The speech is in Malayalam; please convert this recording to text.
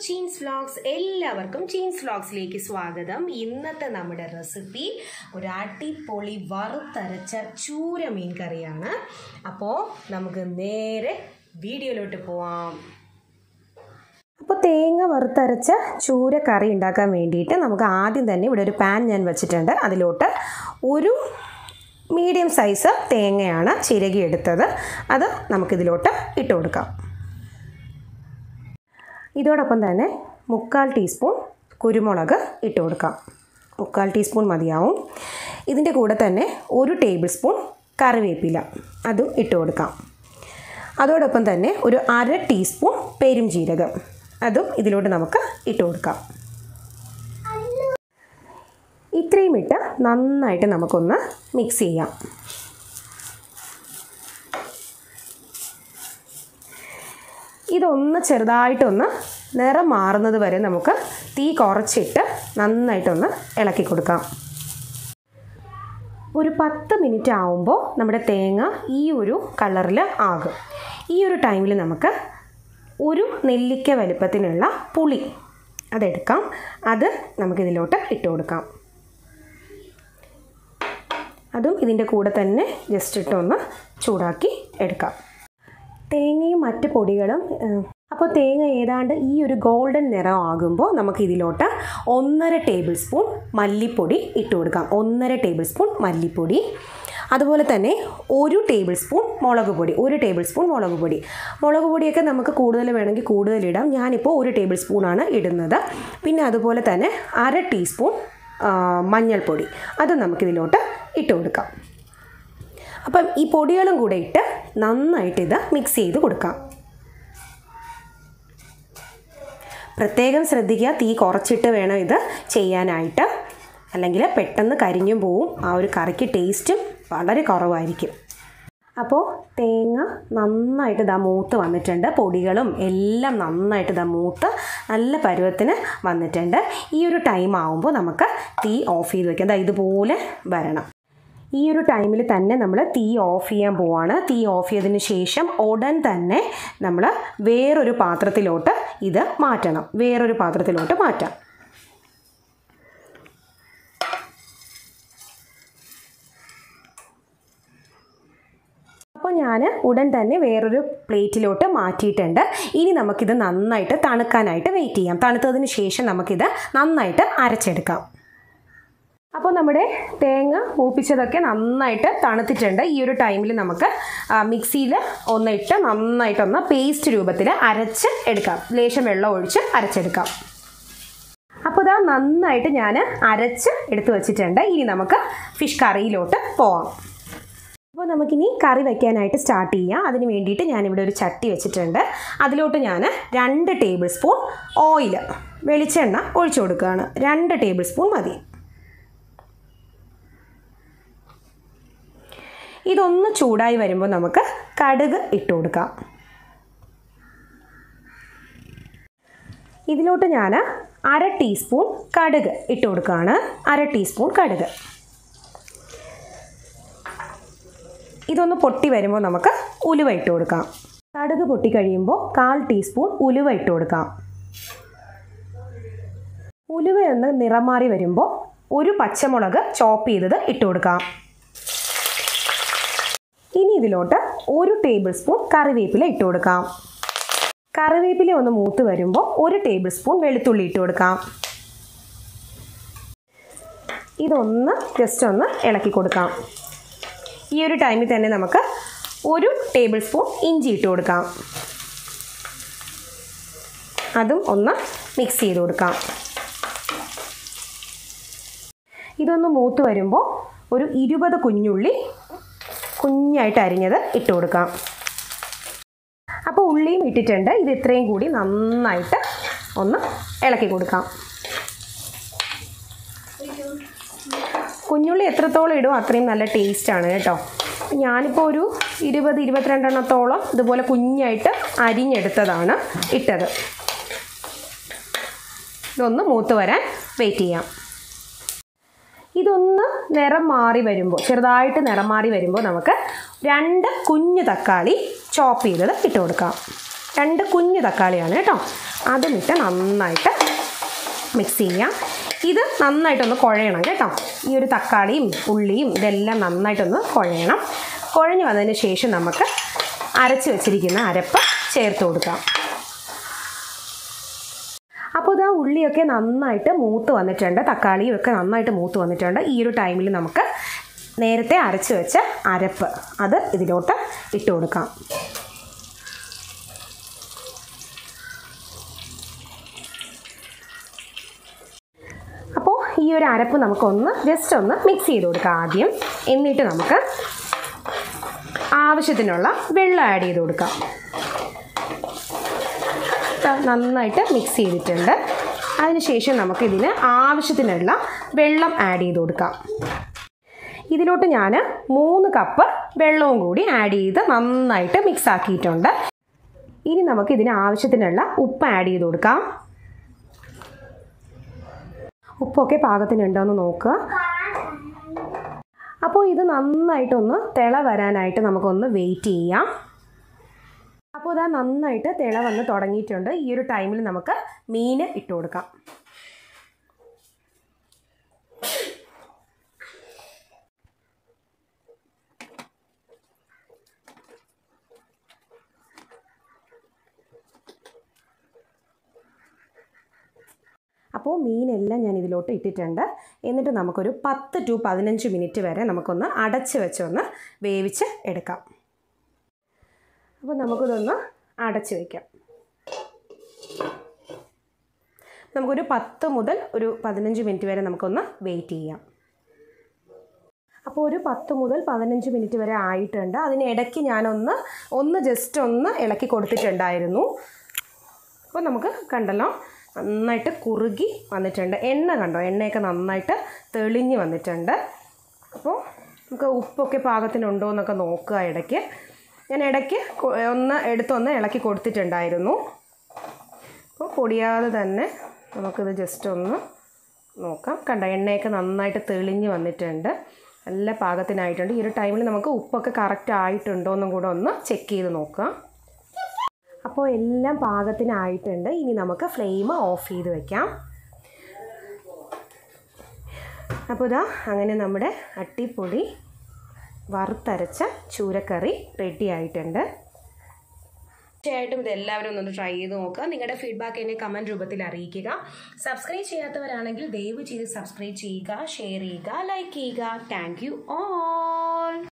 ചീൻസ് വ്ലോഗ്സ് എല്ലാവർക്കും ചീൻസ് വ്ലോഗ്സിലേക്ക് സ്വാഗതം ഇന്നത്തെ നമ്മുടെ റെസിപ്പി ഒരു അടിപൊളി വറുത്തരച്ച ചൂര മീൻ കറിയാണ് അപ്പോൾ നമുക്ക് നേരെ വീഡിയോയിലോട്ട് പോവാം അപ്പോൾ തേങ്ങ വറുത്തരച്ച ചൂര കറി ഉണ്ടാക്കാൻ വേണ്ടിയിട്ട് നമുക്ക് ആദ്യം തന്നെ ഇവിടെ ഒരു പാൻ ഞാൻ വെച്ചിട്ടുണ്ട് അതിലോട്ട് ഒരു മീഡിയം സൈസ് തേങ്ങയാണ് ചിരകി എടുത്തത് അത് നമുക്കിതിലോട്ട് ഇട്ട് കൊടുക്കാം ഇതോടൊപ്പം തന്നെ മുക്കാൽ ടീസ്പൂൺ കുരുമുളക് ഇട്ട് കൊടുക്കാം മുക്കാൽ ടീസ്പൂൺ മതിയാവും ഇതിൻ്റെ കൂടെ തന്നെ ഒരു ടേബിൾ സ്പൂൺ കറിവേപ്പില അതും ഇട്ട് കൊടുക്കാം അതോടൊപ്പം തന്നെ ഒരു അര ടീസ്പൂൺ പെരും ജീരകം അതും ഇതിലോട്ട് നമുക്ക് ഇട്ട് കൊടുക്കാം ഇത്രയും ഇട്ട് നന്നായിട്ട് നമുക്കൊന്ന് മിക്സ് ചെയ്യാം ഇതൊന്ന് ചെറുതായിട്ടൊന്ന് നിറം മാറുന്നത് വരെ നമുക്ക് തീ കുറച്ചിട്ട് നന്നായിട്ടൊന്ന് ഇളക്കി കൊടുക്കാം ഒരു പത്ത് മിനിറ്റ് ആവുമ്പോൾ നമ്മുടെ തേങ്ങ ഈ ഒരു കളറിൽ ആകും ഈ ഒരു ടൈമിൽ നമുക്ക് ഒരു നെല്ലിക്ക വലുപ്പത്തിനുള്ള പുളി അതെടുക്കാം അത് നമുക്കിതിലോട്ട് ഇട്ട് കൊടുക്കാം അതും ഇതിൻ്റെ കൂടെ തന്നെ ജസ്റ്റ് ഇട്ടൊന്ന് ചൂടാക്കി എടുക്കാം തേങ്ങയും മറ്റ് പൊടികളും അപ്പോൾ തേങ്ങ ഏതാണ്ട് ഈ ഒരു ഗോൾഡൻ നിറം ആകുമ്പോൾ നമുക്ക് ഇതിലോട്ട് ഒന്നര ടേബിൾ സ്പൂൺ മല്ലിപ്പൊടി ഇട്ട് കൊടുക്കാം ഒന്നര ടേബിൾ സ്പൂൺ മല്ലിപ്പൊടി അതുപോലെ തന്നെ ഒരു ടേബിൾ സ്പൂൺ മുളക് പൊടി ഒരു ടേബിൾ സ്പൂൺ മുളക് പൊടി മുളക് പൊടിയൊക്കെ നമുക്ക് കൂടുതൽ വേണമെങ്കിൽ കൂടുതൽ ഇടാം ഞാനിപ്പോൾ ഒരു ടേബിൾ സ്പൂണാണ് ഇടുന്നത് പിന്നെ അതുപോലെ തന്നെ അര ടീസ്പൂൺ മഞ്ഞൾപ്പൊടി അത് നമുക്കിതിലോട്ട് ഇട്ട് കൊടുക്കാം അപ്പം ഈ പൊടികളും കൂടെ ഇട്ട് നന്നായിട്ട് ഇത് മിക്സ് ചെയ്ത് കൊടുക്കാം പ്രത്യേകം ശ്രദ്ധിക്കുക തീ കുറച്ചിട്ട് വേണം ഇത് ചെയ്യാനായിട്ട് അല്ലെങ്കിൽ പെട്ടെന്ന് കരിഞ്ഞും പോവും ആ ഒരു കറിക്ക് ടേസ്റ്റും വളരെ കുറവായിരിക്കും അപ്പോൾ തേങ്ങ നന്നായിട്ട് ഇതാ മൂത്ത് വന്നിട്ടുണ്ട് പൊടികളും എല്ലാം നന്നായിട്ട് ഇതാ മൂത്ത് നല്ല പരുവത്തിന് വന്നിട്ടുണ്ട് ഈ ഒരു ടൈം ആവുമ്പോൾ നമുക്ക് തീ ഓഫ് ചെയ്ത് വെക്കാം അതായത് ഇതുപോലെ വരണം ഈ ഒരു ടൈമിൽ തന്നെ നമ്മൾ തീ ഓഫ് ചെയ്യാൻ പോവാണ് തീ ഓഫ് ചെയ്തതിന് ശേഷം ഉടൻ തന്നെ നമ്മൾ വേറൊരു പാത്രത്തിലോട്ട് ഇത് മാറ്റണം വേറൊരു പാത്രത്തിലോട്ട് മാറ്റാം അപ്പോൾ ഞാൻ ഉടൻ തന്നെ വേറൊരു പ്ലേറ്റിലോട്ട് മാറ്റിയിട്ടുണ്ട് ഇനി നമുക്കിത് നന്നായിട്ട് തണുക്കാനായിട്ട് വെയിറ്റ് ചെയ്യാം തണുത്തതിന് ശേഷം നമുക്കിത് നന്നായിട്ട് അരച്ചെടുക്കാം അപ്പോൾ നമ്മുടെ തേങ്ങ മൂപ്പിച്ചതൊക്കെ നന്നായിട്ട് തണുത്തിട്ടുണ്ട് ഈ ഒരു ടൈമിൽ നമുക്ക് മിക്സിയിൽ ഒന്നിട്ട് നന്നായിട്ടൊന്ന് പേസ്റ്റ് രൂപത്തിൽ അരച്ച് എടുക്കാം ലേശം വെള്ളം ഒഴിച്ച് അരച്ചെടുക്കാം അപ്പോൾ ഇതാ നന്നായിട്ട് ഞാൻ അരച്ച് എടുത്തു വച്ചിട്ടുണ്ട് ഇനി നമുക്ക് ഫിഷ് കറിയിലോട്ട് പോവാം അപ്പോൾ നമുക്കിനി കറി വയ്ക്കാനായിട്ട് സ്റ്റാർട്ട് ചെയ്യാം അതിന് വേണ്ടിയിട്ട് ഞാനിവിടെ ഒരു ചട്ടി വെച്ചിട്ടുണ്ട് അതിലോട്ട് ഞാൻ രണ്ട് ടേബിൾ സ്പൂൺ ഓയിൽ വെളിച്ചെണ്ണ ഒഴിച്ചു കൊടുക്കുകയാണ് രണ്ട് ടേബിൾ സ്പൂൺ മതി ഇതൊന്ന് ചൂടായി വരുമ്പോൾ നമുക്ക് കടുക് ഇട്ട് കൊടുക്കാം ഇതിലോട്ട് ഞാൻ അര ടീസ്പൂൺ കടുക് ഇട്ട് കൊടുക്കുകയാണ് അര ടീസ്പൂൺ കടുക് ഇതൊന്ന് പൊട്ടി വരുമ്പോൾ നമുക്ക് ഉലുവ ഇട്ട് കൊടുക്കാം കടുക് പൊട്ടി കഴിയുമ്പോൾ കാൽ ടീസ്പൂൺ ഉലുവ ഇട്ട് കൊടുക്കാം ഉലുവയൊന്ന് നിറം മാറി വരുമ്പോൾ ഒരു പച്ചമുളക് ചോപ്പ് ചെയ്തത് ഇട്ട് കൊടുക്കാം ഇനി ഇതിലോട്ട് ഒരു ടേബിൾ സ്പൂൺ കറിവേപ്പില ഇട്ട് കൊടുക്കാം കറിവേപ്പില ഒന്ന് മൂത്ത് വരുമ്പോൾ ഒരു ടേബിൾ സ്പൂൺ വെളുത്തുള്ളി ഇട്ട് കൊടുക്കാം ഇതൊന്ന് ജസ്റ്റ് ഒന്ന് ഇളക്കി കൊടുക്കാം ഈ ഒരു ടൈമിൽ തന്നെ നമുക്ക് ഒരു ടേബിൾ സ്പൂൺ ഇഞ്ചി ഇട്ട് കൊടുക്കാം അതും ഒന്ന് മിക്സ് ചെയ്ത് കൊടുക്കാം ഇതൊന്ന് മൂത്ത് വരുമ്പോൾ ഒരു ഇരുപത് കുഞ്ഞുള്ളി കുഞ്ഞായിട്ട് അരിഞ്ഞത് ഇട്ട് കൊടുക്കാം അപ്പോൾ ഉള്ളിയും ഇട്ടിട്ടുണ്ട് ഇത് ഇത്രയും കൂടി നന്നായിട്ട് ഒന്ന് ഇളക്കി കൊടുക്കാം കുഞ്ഞുള്ളി എത്രത്തോളം ഇടും അത്രയും നല്ല ടേസ്റ്റാണ് കേട്ടോ ഞാനിപ്പോൾ ഒരു ഇരുപത് ഇരുപത്തിരണ്ടെണ്ണത്തോളം ഇതുപോലെ കുഞ്ഞായിട്ട് അരിഞ്ഞെടുത്തതാണ് ഇട്ടത് ഇതൊന്ന് മൂത്ത് വരാൻ വെയിറ്റ് ചെയ്യാം ഇതൊന്ന് നിറം മാറി വരുമ്പോൾ ചെറുതായിട്ട് നിറം മാറി വരുമ്പോൾ നമുക്ക് രണ്ട് കുഞ്ഞു തക്കാളി ചോപ്പ് ചെയ്തത് ഇട്ട് കൊടുക്കാം രണ്ട് കുഞ്ഞു തക്കാളിയാണ് കേട്ടോ അതും ഇട്ട് നന്നായിട്ട് മിക്സ് ചെയ്യാം ഇത് നന്നായിട്ടൊന്ന് കുഴയണം കേട്ടോ ഈ ഒരു തക്കാളിയും ഉള്ളിയും ഇതെല്ലാം നന്നായിട്ടൊന്ന് കുഴയണം കുഴഞ്ഞു വന്നതിന് ശേഷം നമുക്ക് അരച്ച് വെച്ചിരിക്കുന്ന അരപ്പ് ചേർത്ത് കൊടുക്കാം അപ്പോൾ ഇതാ ഉള്ളിയൊക്കെ നന്നായിട്ട് മൂത്ത് വന്നിട്ടുണ്ട് തക്കാളിയും ഒക്കെ നന്നായിട്ട് മൂത്ത് വന്നിട്ടുണ്ട് ഈ ഒരു ടൈമിൽ നമുക്ക് നേരത്തെ അരച്ച് വെച്ച അരപ്പ് അത് ഇതിലോട്ട് ഇട്ട് കൊടുക്കാം അപ്പോൾ ഈ ഒരു അരപ്പ് നമുക്കൊന്ന് ജസ്റ്റ് ഒന്ന് മിക്സ് ചെയ്ത് കൊടുക്കാം ആദ്യം എന്നിട്ട് നമുക്ക് ആവശ്യത്തിനുള്ള വെള്ളം ആഡ് ചെയ്ത് കൊടുക്കാം ദാ നന്നായിട്ട് മിക്സ് ചെയ്തിട്ടുണ്ട് അതിനുശേഷം നമുക്കിതിന് ആവശ്യത്തിനുള്ള വെള്ളം ആഡ് ചെയ്ത് കൊടുക്കാം ഇതിലോട്ട് ഞാൻ മൂന്ന് കപ്പ് വെള്ളവും കൂടി ആഡ് ചെയ്ത് നന്നായിട്ട് മിക്സ് ആക്കിയിട്ടുണ്ട് ഇനി നമുക്ക് ഇതിന് ആവശ്യത്തിനുള്ള ഉപ്പ് ആഡ് ചെയ്ത് കൊടുക്കാം ഉപ്പൊക്കെ പാകത്തിനുണ്ടോ എന്ന് നോക്കുക അപ്പോൾ ഇത് നന്നായിട്ടൊന്ന് തിള വരാനായിട്ട് നമുക്കൊന്ന് വെയിറ്റ് ചെയ്യാം അപ്പോൾ ഇതാ നന്നായിട്ട് തിള വന്ന് തുടങ്ങിയിട്ടുണ്ട് ഈ ഒരു ടൈമിൽ നമുക്ക് മീൻ ഇട്ട് കൊടുക്കാം അപ്പോൾ മീനെല്ലാം ഞാൻ ഇതിലോട്ട് ഇട്ടിട്ടുണ്ട് എന്നിട്ട് നമുക്കൊരു പത്ത് ടു പതിനഞ്ച് മിനിറ്റ് വരെ നമുക്കൊന്ന് അടച്ച് വെച്ചൊന്ന് വേവിച്ച് എടുക്കാം അപ്പോൾ നമുക്കിതൊന്ന് അടച്ച് വയ്ക്കാം നമുക്കൊരു പത്ത് മുതൽ ഒരു പതിനഞ്ച് മിനിറ്റ് വരെ നമുക്കൊന്ന് വെയിറ്റ് ചെയ്യാം അപ്പോൾ ഒരു പത്ത് മുതൽ പതിനഞ്ച് മിനിറ്റ് വരെ ആയിട്ടുണ്ട് അതിനിടയ്ക്ക് ഞാനൊന്ന് ഒന്ന് ജസ്റ്റ് ഒന്ന് ഇളക്കി കൊടുത്തിട്ടുണ്ടായിരുന്നു അപ്പോൾ നമുക്ക് കണ്ടല്ലോ നന്നായിട്ട് കുറുകി വന്നിട്ടുണ്ട് എണ്ണ കണ്ടോ എണ്ണയൊക്കെ നന്നായിട്ട് തെളിഞ്ഞ് വന്നിട്ടുണ്ട് അപ്പോൾ നമുക്ക് ഉപ്പൊക്കെ പാകത്തിനുണ്ടോ എന്നൊക്കെ നോക്കുക ഇടയ്ക്ക് ഞാൻ ഇടയ്ക്ക് കൊ- ഒന്ന് എടുത്തൊന്ന് ഇളക്കി കൊടുത്തിട്ടുണ്ടായിരുന്നു അപ്പോൾ പൊടിയാതെ തന്നെ നമുക്കിത് ജസ്റ്റ് ഒന്ന് നോക്കാം കണ്ട എണ്ണയൊക്കെ നന്നായിട്ട് തെളിഞ്ഞ് വന്നിട്ടുണ്ട് നല്ല പാകത്തിനായിട്ടുണ്ട് ഈ ഒരു ടൈമിൽ നമുക്ക് ഉപ്പൊക്കെ കറക്റ്റ് ആയിട്ടുണ്ടോ എന്നും കൂടെ ഒന്ന് ചെക്ക് ചെയ്ത് നോക്കാം അപ്പോൾ എല്ലാം പാകത്തിനായിട്ടുണ്ട് ഇനി നമുക്ക് ഫ്ലെയിം ഓഫ് ചെയ്ത് വെക്കാം അപ്പോൾ ഇതാ അങ്ങനെ നമ്മുടെ അട്ടിപ്പൊടി വറുത്തരച്ച ചൂരക്കറി റെഡി ആയിട്ടുണ്ട് തീർച്ചയായിട്ടും ഇത് എല്ലാവരും ഒന്ന് ട്രൈ ചെയ്ത് നോക്കുക നിങ്ങളുടെ ഫീഡ്ബാക്ക് എന്നെ കമൻറ്റ് രൂപത്തിൽ അറിയിക്കുക സബ്സ്ക്രൈബ് ചെയ്യാത്തവരാണെങ്കിൽ ദയവ് ചെയ്ത് സബ്സ്ക്രൈബ് ചെയ്യുക ഷെയർ ചെയ്യുക ലൈക്ക് ചെയ്യുക താങ്ക് യു ഓൾ